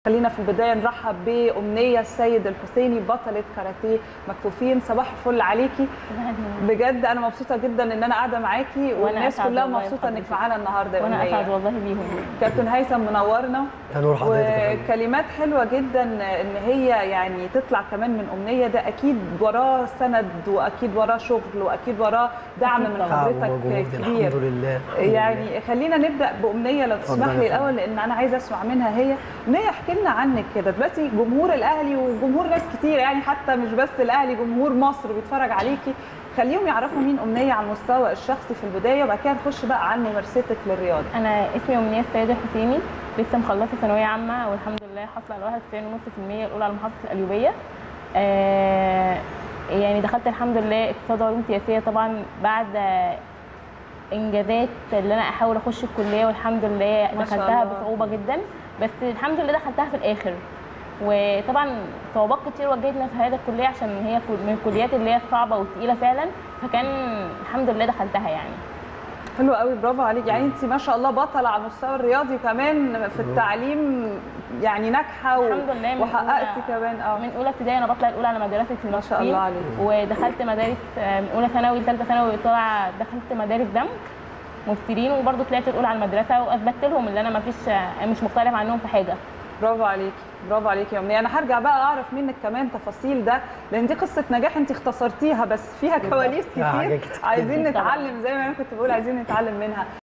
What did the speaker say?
خلينا في البدايه نرحب بامنيه السيد الحسيني بطله كاراتيه مكفوفين صباح الفل عليكي بجد انا مبسوطه جدا ان انا قاعده معاكي والناس أسعد كلها والله مبسوطه انك بحضرتك. معانا النهارده يا وانا اسعد امنيه والله بيهم كابتن هيثم منورنا يا نور حضرتك يا فندم. وكلمات حلوه جدا ان هي يعني تطلع كمان من امنيه ده اكيد وراه سند واكيد وراه شغل واكيد وراه دعم أكيد من طبعاً. تعب حضرتك ومجهود كبير الحمد لله الحمد لله. يعني خلينا نبدا بامنيه لو تسمح اتفضل لي يا فندم. الاول لان انا عايزه اسمع منها هي امنيه احكي لنا عنك كده دلوقتي جمهور الاهلي وجمهور ناس كتير يعني حتى مش بس الاهلي جمهور مصر بيتفرج عليكي خليهم يعرفوا مين امنيه على المستوى الشخصي في البدايه وبعد كده نخش بقى عن ممارستك للرياضه انا اسمي امنيه السيد الحسيني لسه مخلصه ثانويه عامه والحمد لله حاصله على 91.5% الاولى على محافظه القليوبيه آه يعني دخلت الحمد لله اقتصاد وعلوم سياسيه طبعا بعد انجازات اللي انا احاول اخش الكليه والحمد لله ما شاء دخلتها الله. بصعوبه جدا بس الحمد لله دخلتها في الاخر وطبعا صعوبات كتير واجهتنا في هذه الكليه عشان هي كل- من الكليات اللي هي الصعبه والتقيله فعلا فكان الحمد لله دخلتها يعني حلو قوي برافو عليك يعني انت ما شاء الله بطله على المستوى الرياضي وكمان في التعليم يعني ناجحه و... الحمد لله من وحققتي أولى- كمان اه من اولى ابتدائي انا بطلع الاولى على مدرسه ما المصريين شاء الله عليك ودخلت مدارس آه، من اولى ثانوي لثالثه ثانوي طالعه دخلت مدارس دمج مبصرين وبرضه طلعت الاولى على المدرسه واثبتت لهم ان انا ما فيش مش مختلف عنهم في حاجه برافو عليكي برافو عليكي يا امنيه انا هرجع بقى اعرف منك كمان تفاصيل ده لان دي قصه نجاح انت اختصرتيها بس فيها كواليس فيها حاجات كتير كتير. عايزين طبعاً. نتعلم زي ما انا كنت بقول عايزين نتعلم منها